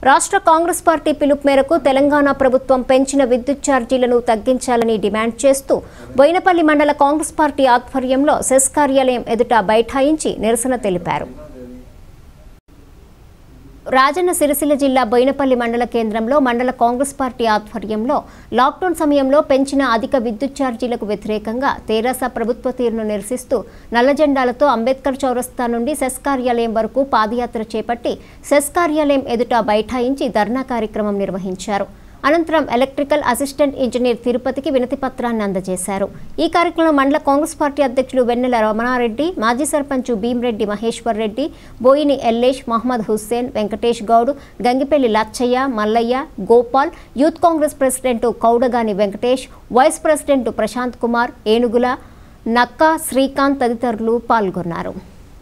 రాష్ట్ర కాంగ్రెస్ పార్టీ పిలుపు మేరకు తెలంగాణ ప్రభుత్వం పెంచిన విద్యుత్ ఛార్జీలను తగ్గించాలని డిమాండ్ చేస్తూ బోయినపల్లి మండల కాంగ్రెస్ పార్టీ ఆధ్వర్యంలో సెస్ కార్యాలయం ఎదుట బైఠాయించి నిరసన తెలిపారు రాజన్న సిరిసిల్ల జిల్లా బోయినపల్లి మండల కేంద్రంలో మండల కాంగ్రెస్ పార్టీ ఆధ్వర్యంలో లాక్డౌన్ సమయంలో పెంచిన అధిక విద్యుత్ ఛార్జీలకు వ్యతిరేకంగా తెరాస ప్రభుత్వ తీరును నిరసిస్తూ నల్ల జెండాలతో అంబేద్కర్ చౌరస్తా నుండి సెస్ కార్యాలయం వరకు పాదయాత్ర చేపట్టి సెస్ కార్యాలయం ఎదుట బైఠాయించి ధర్నా కార్యక్రమం నిర్వహించారు అనంతరం ఎలక్ట్రికల్ అసిస్టెంట్ ఇంజనీర్ తిరుపతికి వినతి పత్రాన్ని అందజేశారు ఈ కార్యక్రమంలో మండల కాంగ్రెస్ పార్టీ అధ్యక్షులు వెన్నెల రమణారెడ్డి మాజీ sarpanch Bhima Reddy Maheshwar Reddy Boini Yellesh Mohammed Hussain Venkatesh Goud Gangipalli Lachaiah Mallaiah Gopal youth Congress president Kowdagani Venkatesh vice president Prashanth Kumar Enugula Nakka Srikanth తదితరులు పాల్గొన్నారు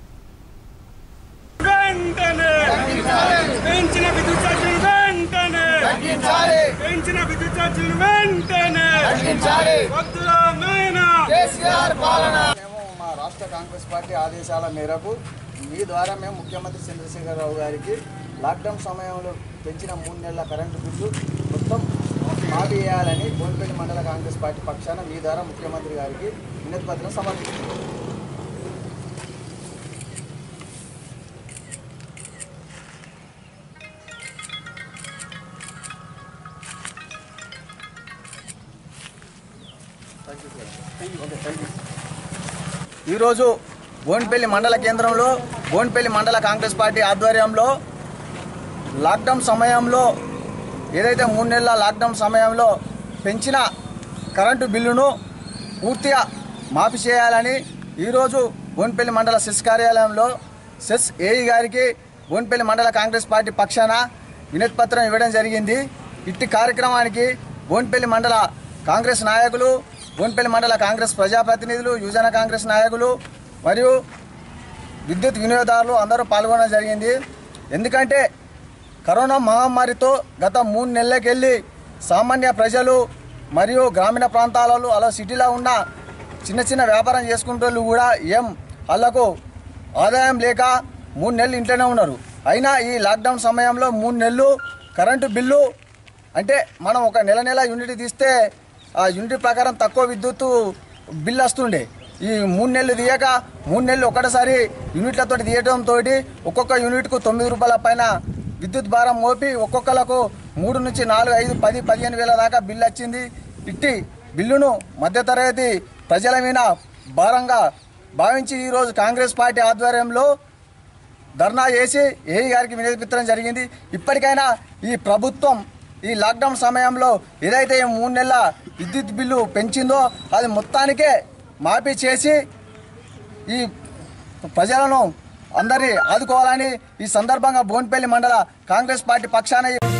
వెంటనే పెంచిన విద్యుత్ ఛార్జీలు వెంటనే పెంచిన విద్యుత్ ఛార్జీలు వెంటనే వద్దురా నాయనా మేము మా రాష్ట్ర కాంగ్రెస్ పార్టీ ఆదేశాల మేరకు మీ ద్వారా మేము ముఖ్యమంత్రి చంద్రశేఖరరావు గారికి లాక్డౌన్ సమయంలో పెంచిన మూడు నెలల కరెంటు బిల్లు మొత్తం మాఫీ చేయాలని బోన్పల్లి మండల కాంగ్రెస్ పార్టీ పక్షాన మీ ద్వారా ముఖ్యమంత్రి గారికి వినతి పత్రం సమర్పించారు ఈరోజు బోన్పల్లి మండల కేంద్రంలో బోన్పల్లి మండల కాంగ్రెస్ పార్టీ ఆధ్వర్యంలో లాక్డౌన్ సమయంలో ఏదైతే మూడు నెలల లాక్డౌన్ సమయంలో పెంచిన కరెంటు బిల్లును పూర్తిగా మాఫీ చేయాలని ఈరోజు బోన్పల్లి మండల సెస్ కార్యాలయంలో సెస్ ఏఈ గారికి బోన్పల్లి మండల కాంగ్రెస్ పార్టీ పక్షాన వినతి పత్రం ఇవ్వడం జరిగింది ఇట్టి కార్యక్రమానికి బోన్పల్లి మండల కాంగ్రెస్ నాయకులు బోన్పల్లి మండల కాంగ్రెస్ ప్రజాప్రతినిధులు యువజన కాంగ్రెస్ నాయకులు మరియు విద్యుత్ వినియోగదారులు అందరూ పాల్గొనడం జరిగింది ఎందుకంటే కరోనా మహమ్మారితో గత మూడు నెలలకెళ్ళి సామాన్య ప్రజలు మరియు గ్రామీణ ప్రాంతాలలో అలా సిటీలో ఉన్న చిన్న చిన్న వ్యాపారం చేసుకుంటూ కూడా ఏం వాళ్ళకు ఆదాయం లేక మూడు నెలలు ఇంట్లోనే ఉన్నారు అయినా ఈ లాక్డౌన్ సమయంలో మూడు నెలలు కరెంటు బిల్లు అంటే మనం ఒక నెల నెల యూనిట్ తీస్తే ఆ యూనిట్ ప్రకారం తక్కువ విద్యుత్తు బిల్లు వస్తుండే ఈ మూడు నెలలు తీయక మూడు నెలలు ఒకటేసారి యూనిట్లతో తీయడంతో ఒక్కొక్క యూనిట్కు తొమ్మిది రూపాయల పైన విద్యుత్ భారం మోపి ఒక్కొక్కలకు మూడు నుంచి నాలుగు ఐదు పది పదిహేను వేల దాకా బిల్లు వచ్చింది ఇట్టి బిల్లును మధ్యతరగతి ప్రజల మీద భారంగా భావించి ఈరోజు కాంగ్రెస్ పార్టీ ఆధ్వర్యంలో ధర్నా చేసి ఏఈ గారికి వినియోగించడం జరిగింది ఇప్పటికైనా ఈ ప్రభుత్వం ఈ లాక్డౌన్ సమయంలో ఏదైతే ఈ మూడు నెలల విద్యుత్ బిల్లు పెంచిందో అది మొత్తానికే మాఫీ చేసి ఈ ప్రజలను అందరి ఆదుకోవాలని ఈ సందర్భంగా బోన్పల్లి మండల కాంగ్రెస్ పార్టీ పక్షాన